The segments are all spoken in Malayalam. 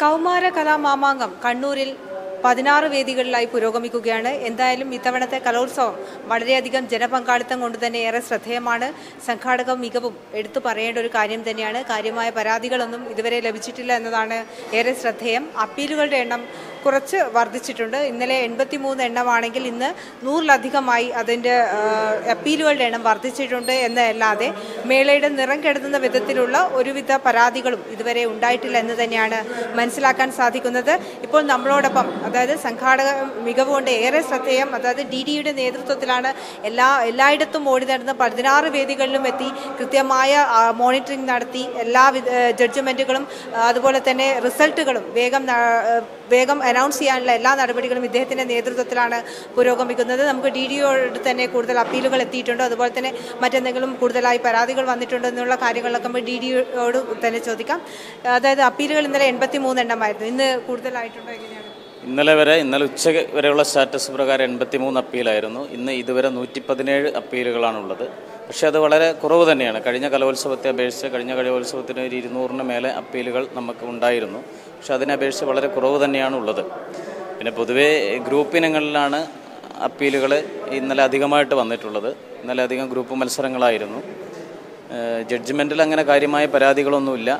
കൗമാര കലാമാമാങ്കം കണ്ണൂരിൽ പതിനാറ് വേദികളിലായി പുരോഗമിക്കുകയാണ് എന്തായാലും ഇത്തവണത്തെ കലോത്സവം വളരെയധികം ജനപങ്കാളിത്തം കൊണ്ട് തന്നെ ഏറെ ശ്രദ്ധേയമാണ് സംഘാടക മികവും എടുത്തു പറയേണ്ട ഒരു കാര്യം തന്നെയാണ് കാര്യമായ പരാതികളൊന്നും ഇതുവരെ ലഭിച്ചിട്ടില്ല എന്നതാണ് ഏറെ ശ്രദ്ധേയം അപ്പീലുകളുടെ എണ്ണം കുറച്ച് വർദ്ധിച്ചിട്ടുണ്ട് ഇന്നലെ എൺപത്തി മൂന്ന് എണ്ണമാണെങ്കിൽ ഇന്ന് നൂറിലധികമായി അതിൻ്റെ ആ, അപ്പീലുകളുടെ എണ്ണം വർദ്ധിച്ചിട്ടുണ്ട് എന്നതല്ലാതെ മേളയുടെ നിറം കെടുത്തുന്ന വിധത്തിലുള്ള ഒരുവിധ പരാതികളും ഇതുവരെ ഉണ്ടായിട്ടില്ല എന്ന് തന്നെയാണ് മനസ്സിലാക്കാൻ സാധിക്കുന്നത് ഇപ്പോൾ നമ്മളോടൊപ്പം അതായത് സംഘാടക മികവ് കൊണ്ട് ഏറെ ശ്രദ്ധേയം അതായത് ഡി ഡിയുടെ നേതൃത്വത്തിലാണ് എല്ലാ എല്ലായിടത്തും ഓടി നടന്ന് പതിനാറ് വേദികളിലും എത്തി കൃത്യമായ മോണിറ്ററിംഗ് നടത്തി എല്ലാ ജഡ്ജ്മെൻറ്റുകളും അതുപോലെ തന്നെ റിസൾട്ടുകളും വേഗം ന- ആ, വേഗം അനൗൺസ് ചെയ്യാനുള്ള എല്ലാ നടപടികളും ഇദ്ദേഹത്തിൻ്റെ നേതൃത്വത്തിലാണ് പുരോഗമിക്കുന്നത് നമുക്ക് ഡി ഡിയോട് തന്നെ കൂടുതൽ അപ്പീലുകൾ എത്തിയിട്ടുണ്ടോ അതുപോലെ തന്നെ മറ്റെന്തെങ്കിലും കൂടുതലായി പരാതികൾ വന്നിട്ടുണ്ടോ എന്നുള്ള കാര്യങ്ങളിലൊക്കെ നമുക്ക് ഡി ഡിയോട് തന്നെ ചോദിക്കാം അതായത് അപ്പീലുകൾ ഇന്നലെ എൺപത്തി മൂന്ന് എണ്ണമായിരുന്നു ഇന്ന് കൂടുതലായിട്ടുണ്ടോ എങ്ങനെയാണ് ഇന്നലെ വരെ ഇന്നലെ ഉച്ച വരെയുള്ള സ്റ്റാറ്റസ് പ്രകാരം എൺപത്തി മൂന്ന് അപ്പീലായിരുന്നു ഇന്ന് ഇതുവരെ നൂറ്റി പതിനേഴ് അപ്പീലുകളാണുള്ളത് പക്ഷേ അത് വളരെ കുറവ് തന്നെയാണ് കഴിഞ്ഞ കലോത്സവത്തെ അപേക്ഷിച്ച് കഴിഞ്ഞ കലോത്സവത്തിന് ഒരു ഇരുന്നൂറിന് മേലെ അപ്പീലുകൾ നമുക്ക് ഉണ്ടായിരുന്നു പക്ഷെ അതിനെ അപേക്ഷിച്ച് വളരെ കുറവ് തന്നെയാണ് ഉള്ളത് പിന്നെ പൊതുവേ ഗ്രൂപ്പ് ഇനങ്ങളിലാണ് അപ്പീലുകൾ ഇന്നലെ അധികമായിട്ട് വന്നിട്ടുള്ളത് ഇന്നലെ അധികം ഗ്രൂപ്പ് മത്സരങ്ങളായിരുന്നു ജഡ്ജ്മെൻറ്റിൽ അങ്ങനെ കാര്യമായ പരാതികളൊന്നുമില്ല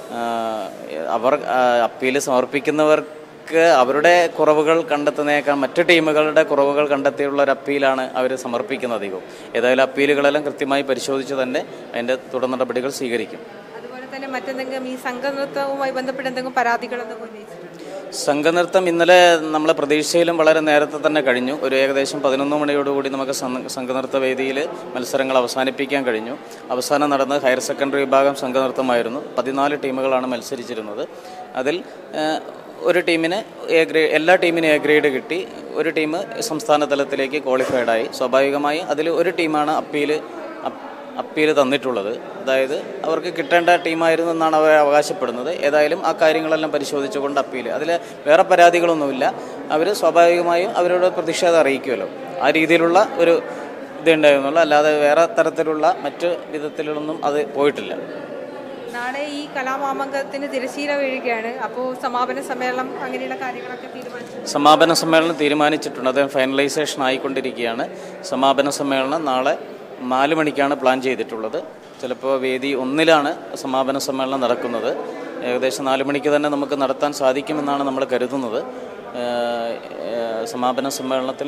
ആഹ് അവർ ആഹ് അപ്പീൽ സമർപ്പിക്കുന്നവർക്ക് അവരുടെ കുറവുകൾ കണ്ടെത്തുന്നേക്കാൾ മറ്റ് ടീമുകളുടെ കുറവുകൾ കണ്ടെത്തിയുള്ള ഒരു അപ്പീലാണ് അവർ സമർപ്പിക്കുന്നത് അധികവും ഏതായാലും അപ്പീലുകളെല്ലാം കൃത്യമായി പരിശോധിച്ച് തന്നെ അതിൻ്റെ തുടർ നടപടികൾ സ്വീകരിക്കും അതുപോലെ തന്നെ മറ്റെന്തെങ്കിലും ഈ സംഘനൃത്തവുമായി ബന്ധപ്പെട്ട് എന്തെങ്കിലും പരാതികളൊന്നും ഉന്നയിച്ചിട്ടുണ്ടോ സംഘനൃത്തം ഇന്നലെ നമ്മളെ പ്രതീക്ഷയിലും വളരെ നേരത്തെ തന്നെ കഴിഞ്ഞു ഒരു ഏകദേശം പതിനൊന്ന് മണിയോടുകൂടി നമുക്ക് സംഘ- സംഘനൃത്ത വേദിയിൽ മത്സരങ്ങൾ അവസാനിപ്പിക്കാൻ കഴിഞ്ഞു അവസാനം നടന്ന ഹയർ സെക്കൻഡറി വിഭാഗം സംഘനൃത്തമായിരുന്നു പതിനാല് ടീമുകളാണ് മത്സരിച്ചിരുന്നത് അതിൽ ഏഹ്, ഒരു ടീമിന് എ ഗ്രേഡ് എല്ലാ ടീമിനും എ ഗ്രേഡ് കിട്ടി ഒരു ടീം സംസ്ഥാന തലത്തിലേക്ക് ക്വാളിഫൈഡ് ആയി സ്വാഭാവികമായി അതിൽ ഒരു ടീമാണ് അപ്പീൽ അപ്പീൽ തന്നിട്ടുള്ളത് അതായത് അവർക്ക് കിട്ടേണ്ട ടീമായിരുന്നു എന്നാണ് അവർ അവകാശപ്പെടുന്നത് ഏതായാലും ആ കാര്യങ്ങളെല്ലാം പരിശോധിച്ചുകൊണ്ട് അപ്പീൽ അതിൽ വേറെ പരാതികളൊന്നുമില്ല അവർ സ്വാഭാവികമായും അവരുടെ പ്രതിഷേധം അറിയിക്കുമല്ലോ ആ രീതിയിലുള്ള ഒരു ഇതുണ്ടായിരുന്നുള്ളൂ അല്ലാതെ വേറെ തരത്തിലുള്ള മറ്റ് വിധത്തിലൊന്നും അത് പോയിട്ടില്ല നാളെ ഈ കലാമാമംഗത്തിന് തിരശീല വീഴുകയാണ് അപ്പോൾ സമാപന സമ്മേളനം അങ്ങനെയുള്ള കാര്യങ്ങളൊക്കെ തീരുമാനിച്ചു സമാപന സമ്മേളനം തീരുമാനിച്ചിട്ടുണ്ട് അത് ഫൈനലൈസേഷൻ ആയിക്കൊണ്ടിരിക്കുകയാണ് സമാപന സമ്മേളനം നാളെ നാല് മണിക്കാണ് പ്ലാൻ ചെയ്തിട്ടുള്ളത് ചിലപ്പോൾ വേദി ഒന്നിലാണ് സമാപന സമ്മേളനം നടക്കുന്നത് ഏകദേശം നാല് മണിക്ക് തന്നെ നമുക്ക് നടത്താൻ സാധിക്കുമെന്നാണ് നമ്മൾ കരുതുന്നത് ഏഹ്, ഏഹ്, സമാപന സമ്മേളനത്തിൽ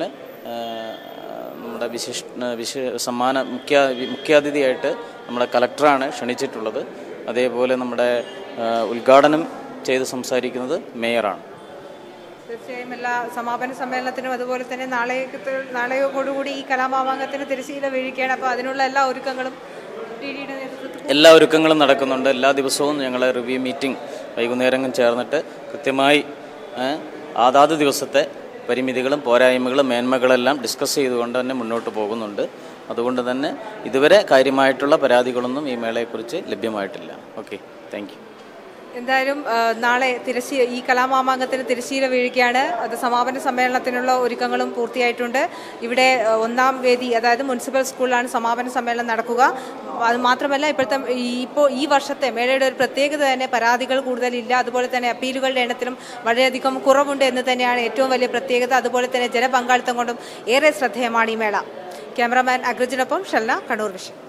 നമ്മുടെ വിശിഷ് വിശ സമ്മാന മുഖ്യ മുഖ്യാതിഥിയായിട്ട് നമ്മുടെ കലക്ടറാണ് ക്ഷണിച്ചിട്ടുള്ളത് അതേപോലെ നമ്മുടെ ഏഹ്, ഉദ്ഘാടനം ചെയ്ത് സംസാരിക്കുന്നത് മേയറാണ് തീർച്ചയായും എല്ലാ സമാപന സമ്മേളനത്തിനും അതുപോലെ തന്നെ നാളെ നാളെയോടുകൂടി ഈ കലാമാമാങ്കത്തിന് തിരശീല വീഴുകയാണ് അപ്പോൾ അതിനുള്ള എല്ലാ ഒരുക്കങ്ങളും ടി ഡിയുടെ നേതൃത്വത്തിൽ എല്ലാ ഒരുക്കങ്ങളും നടക്കുന്നുണ്ട് എല്ലാ ദിവസവും ഞങ്ങൾ റിവ്യൂ മീറ്റിംഗ് വൈകുന്നേരം ചേർന്നിട്ട് കൃത്യമായി ഏ, അതാത് ദിവസത്തെ പരിമിതികളും പോരായ്മകളും മേന്മകളെല്ലാം ഡിസ്കസ് ചെയ്തുകൊണ്ട് തന്നെ മുന്നോട്ട് പോകുന്നുണ്ട് അതുകൊണ്ട് തന്നെ ഇതുവരെ കാര്യമായിട്ടുള്ള പരാതികളൊന്നും ഈ മേളയെക്കുറിച്ച് ലഭ്യമായിട്ടില്ല ഓക്കെ താങ്ക് യു എന്തായാലും ആ, നാളെ തിരശീ ഈ കലാമാമാങ്കത്തിന് തിരശീല വീഴുകയാണ് അത് സമാപന സമ്മേളനത്തിനുള്ള ഒരുക്കങ്ങളും പൂർത്തിയായിട്ടുണ്ട് ഇവിടെ ആ, ഒന്നാം വേദി അതായത് മുനിസിപ്പൽ സ്കൂളിലാണ് സമാപന സമ്മേളനം നടക്കുക അത് മാത്രമല്ല ഇപ്പോഴത്തെ ഈ ഇപ്പോൾ ഈ വർഷത്തെ മേളയുടെ ഒരു പ്രത്യേകത തന്നെ പരാതികൾ കൂടുതലില്ല അതുപോലെ തന്നെ അപ്പീലുകളുടെ എണ്ണത്തിലും വളരെയധികം കുറവുണ്ട് എന്ന് തന്നെയാണ് ഏറ്റവും വലിയ പ്രത്യേകത അതുപോലെ തന്നെ ജനപങ്കാളിത്തം കൊണ്ടും ഏറെ ശ്രദ്ധേയമാണ് ഈ മേള ക്യാമറാമാൻ അഗ്രജിനൊപ്പം ഷൽന കണ്ണൂർ വിഷയം